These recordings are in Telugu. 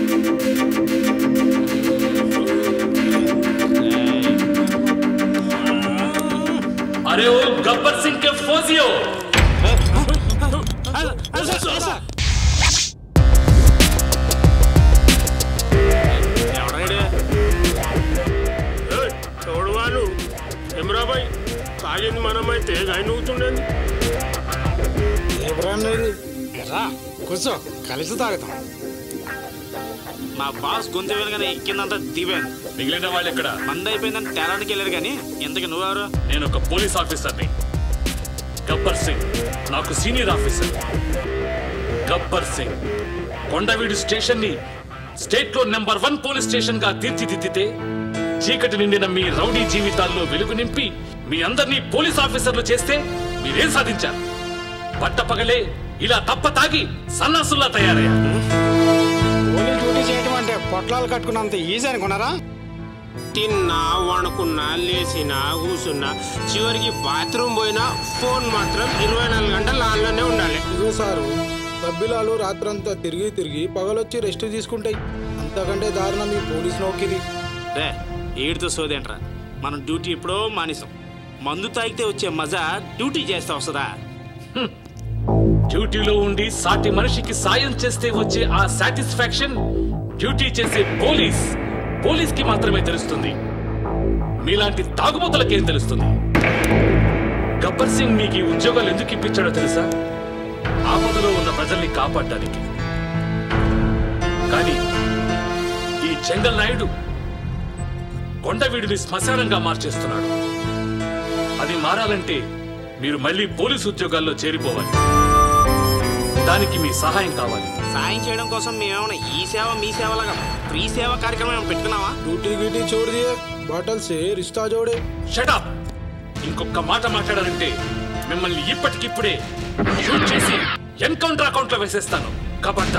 अरे वो गब्बर सिंह के फौजियों చూడు వాళ్ళు ఎమరాబాయ్ తాగింది మనమైతే ఆయన ఊతుండేది రా కూర్చో కలిసి తాగుతాం మా బాస్ గొంతు వినగానే ఎక్కిందంతా దిగాను మిగిలిన వాళ్ళు ఎక్కడ మంద అయిపోయిందని తేడానికి వెళ్ళారు కానీ ఇంతకు నువ్వెవరు నేను ఒక పోలీస్ ఆఫీసర్ని గబ్బర్ సింగ్ నాకు senior officer Gabbar Singh Kondaveedu station ని స్టేట్ లో నెంబర్ వన్ పోలీస్ స్టేషన్ గా తీర్చిదిద్దితే చీకటి నిండిన మీ రౌడీ జీవితాల్లో వెలుగు నింపి మీ అందరినీ పోలీస్ ఆఫీసర్లు చేస్తే మీరేం సాధించారు పట్టపగలే ఇలా తప్ప తాగి సన్నాసుల్లా తయారయ్యారు పోలీస్ డ్యూటీ చేయడం అంటే పొట్లాలు కట్టుకున్నంత ఈజీ అనుకున్నారా తిన్నా వణుకున్నా లేచినా కూసున్నా చివరికి బాత్రూమ్ పోయినా ఫోన్ మాత్రం ఇరవై నాలుగు గంటలు ఆన్లోనే ఉండాలి ఇగో సారు సభ్యులాలు రాత్రంతా తిరిగి తిరిగి పగలొచ్చి రెస్ట్ తీసుకుంటాయి అంతకంటే దారుణం ఈ పోలీస్ నౌకిది రే ఏడుతో సోదేంట్రా మనం డ్యూటీ ఎప్పుడో మానేసాం మందు తాగితే వచ్చే మజా డ్యూటీ చేస్తే వస్తుందా డ్యూటీలో ఉండి సాటి మనిషికి సాయం చేస్తే వచ్చే ఆ సాటిస్ఫాక్షన్ డ్యూటీ చేసే పోలీస్ పోలీస్ కి మాత్రమే తెలుస్తుంది మీలాంటి తాగుబోతులకేం తెలుస్తుంది గబ్బర్ సింగ్ మీకు ఈ ఉద్యోగాలు ఎందుకు ఇప్పించాడో తెలుసా ఆపదలో ఉన్న ప్రజల్ని కాపాడడానికి కానీ ఈ చెంగల్ నాయుడు కొండవీడిని శ్మశానంగా మార్చేస్తున్నాడు అది మారాలంటే మీరు మళ్ళీ పోలీసు ఉద్యోగాల్లో చేరిపోవాలి దానికి మీ సహాయం కావాలి సాయం చేయడం కోసం మేమేమైనా ఈ సేవ మీ సేవలాగా ఫ్రీ సేవ కార్యక్రమం ఏమైనా పెట్టుకున్నావా డ్యూటీ గిటీ छोड़ दिए बाटल से रिश्ता जोड़े షటప్ ఇంకొక మాట మాట్లాడారంటే మిమ్మల్ని ఇప్పటికిప్పుడే షూట్ చేసి ఎన్కౌంటర్ అకౌంట్ లో వేసేస్తాను కబడ్డా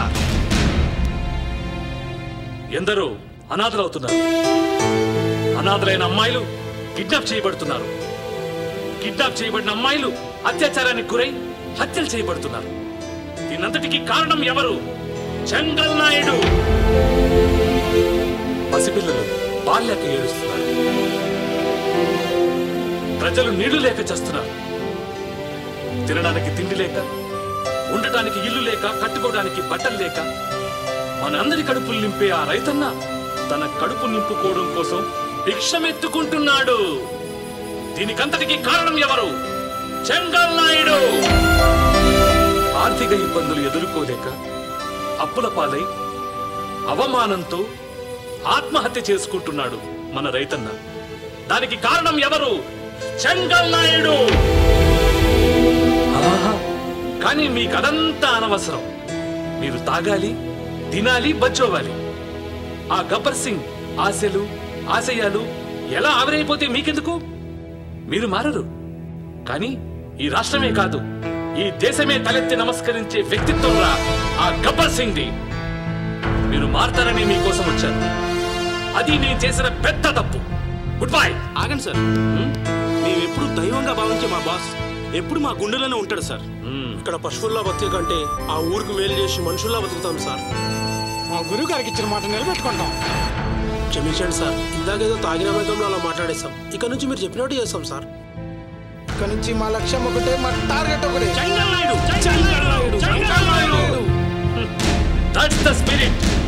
ఎందరో అనాథలవుతున్నారు అనాథలైన అమ్మాయిలు కిడ్నాప్ చేయబడుతున్నారు కిడ్నాప్ చేయబడిన అమ్మాయిలు అత్యాచారానికి గురై హత్యలు చేయబడుతున్నారు దీనంతటికి కారణం ఎవరు చెంగల్ నాయుడు పసిపిల్లలు బాల్యాక ఏడుస్తున్నారు ప్రజలు నీళ్లు లేక చేస్తున్నారు తినడానికి తిండి లేక ఉండటానికి ఇల్లు లేక కట్టుకోవడానికి బట్టలు లేక మనందరి కడుపులు నింపే ఆ రైతన్న తన కడుపు నింపుకోవడం కోసం భిక్షమెత్తుకుంటున్నాడు దీనికంతటికి కారణం ఎవరు చెంగల్ నాయుడు ఆర్థిక ఇబ్బందులు ఎదుర్కోలేక అప్పుల పాలై అవమానంతో ఆత్మహత్య చేసుకుంటున్నాడు మన రైతన్న దానికి కారణం ఎవరు చెంగల్ నాయుడు ఆహా, కానీ మీకు అదంతా అనవసరం మీరు తాగాలి తినాలి బచ్చోవాలి ఆ గబ్బర్ సింగ్ ఆశలు ఆశయాలు ఎలా ఆవిరైపోతే మీకెందుకు మీరు మారరు కానీ ఈ రాష్ట్రమే కాదు ఈ దేశమే తలెత్తి నమస్కరించే వ్యక్తిత్వం రా ఆ గబ్బర్ సింగ్ ది మీరు మారతారని మీకోసం వచ్చాను అది నేను చేసిన పెద్ద తప్పు గుడ్ బై ఆగండి సార్ మేము ఎప్పుడు దైవంగా భావించే మా బాస్ ఎప్పుడు మా గుండెలోనే ఉంటాడు సార్ ఇక్కడ పశువుల్లా బతికే కంటే ఆ ఊరికి మేలు చేసి మనుషుల్లా బతుకుతాం సార్ మా గురువు గారికి ఇచ్చిన మాట నిలబెట్టుకుంటాం క్షమించండి సార్ ఇందాకేదో తాగిన మైకంలో అలా మాట్లాడేస్తాం ఇక నుంచి మీరు చెప్పినట్టు చేస్తాం సార్ ఇక్కడ నుంచి మా లక్ష్యం ఒకటే మా టార్గెట్ ఒకటే Chengal Naidu Chengal Naidu Chengal Naidu that's the spirit